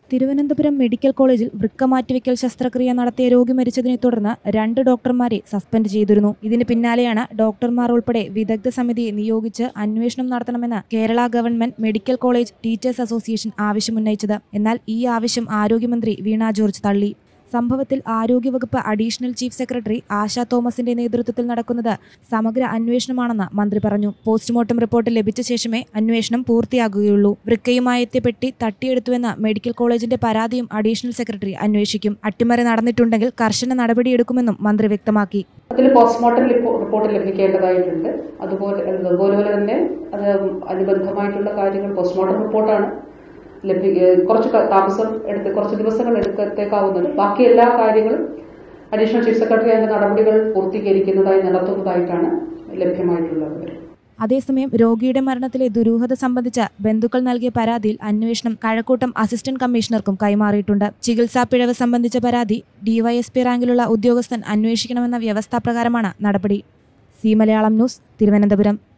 Thiruvananthapuram medical കോളേജിൽ വൃക്ക മാറ്റിവെക്കൽ ശസ്ത്രക്രിയ നടത്തിയ രോഗി മരിച്ചതിനെ തുടർന്ന് രണ്ട് ഡോക്ടർമാരെ സസ്പെൻഡ് ചെയ്തിരുന്നു ഇതിന് പിന്നാലെയാണ് ഡോക്ടർമാർ ഉൾപ്പെടെ വിദഗ്ധ സമിതിയെ നിയോഗിച്ച് അന്വേഷണം നടത്തണമെന്ന് Kerala government medical college teachers association ആവശ്യമുന്നയിച്ചത് എന്നാൽ ഈ ആവശ്യം ആരോഗ്യമന്ത്രി വീണ ജോർജ് തള്ളി സംഭവത്തിൽ ആരോഗ്യവകുപ്പ് അഡീഷണൽ ചീഫ് സെക്രട്ടറി ആശ തോമസിന്റെ നേതൃത്വത്തിൽ നടക്കുന്നത് സമഗ്ര അന്വേഷണമാണെന്ന് മന്ത്രി പറഞ്ഞു പോസ്റ്റ്മോർട്ടം റിപ്പോർട്ട് ലഭിച്ച ശേഷമേ അന്വേഷണം പൂർത്തിയാകുകയുള്ളൂ വൃക്കയുമായി എത്തിയ പെട്ടി തട്ടിയെടുത്തുവെന്ന മെഡിക്കൽ കോളേജിന്റെ പരാതിയും അഡീഷണൽ സെക്രട്ടറി അന്വേഷിക്കും അട്ടിമറി നടന്നിട്ടുണ്ടെങ്കിൽ കർശന നടപടിയെടുക്കുമെന്നും മന്ത്രി വ്യക്തമാക്കി അതിൽ പോസ്റ്റ്മോർട്ടം റിപ്പോ- റിപ്പോർട്ട് ലഭിക്കേണ്ടതായിട്ടുണ്ട് അതുപോലെ അതുപോലെ തന്നെ അത് അനുബന്ധമായിട്ടുള്ള കാര്യങ്ങൾ പോസ്റ്റ്മോർട്ടം റിപ്പോർട്ടാണ് ലഭ്യ ഏഹ് കുറച്ച് ക- താമസം എടുത്ത് കുറച്ച് ദിവസങ്ങൾ എടുത്തേക്കാവുന്നത് ബാക്കി എല്ലാ കാര്യങ്ങളും അഡീഷണൽ ചീഫ് സെക്രട്ടറി അതിന്റെ നടപടികൾ പൂർത്തീകരിക്കുന്നതായി നടത്തുന്നതായിട്ടാണ് ലഭ്യമായിട്ടുള്ള വിവരം അതേസമയം രോഗിയുടെ മരണത്തിലെ ദുരൂഹത സംബന്ധിച്ച ബന്ധുക്കൾ നൽകിയ പരാതിയിൽ അന്വേഷണം കഴക്കൂട്ടം അസിസ്റ്റന്റ് കമ്മീഷണർക്കും കൈമാറിയിട്ടുണ്ട് ചികിത്സാ പിഴവ് സംബന്ധിച്ച പരാതി ഡിവൈഎസ്പി റാങ്കിലുള്ള ഉദ്യോഗസ്ഥൻ അന്വേഷിക്കണമെന്ന വ്യവസ്ഥാപ്രകാരമാണ് നടപടി സി മലയാളം ന്യൂസ് തിരുവനന്തപുരം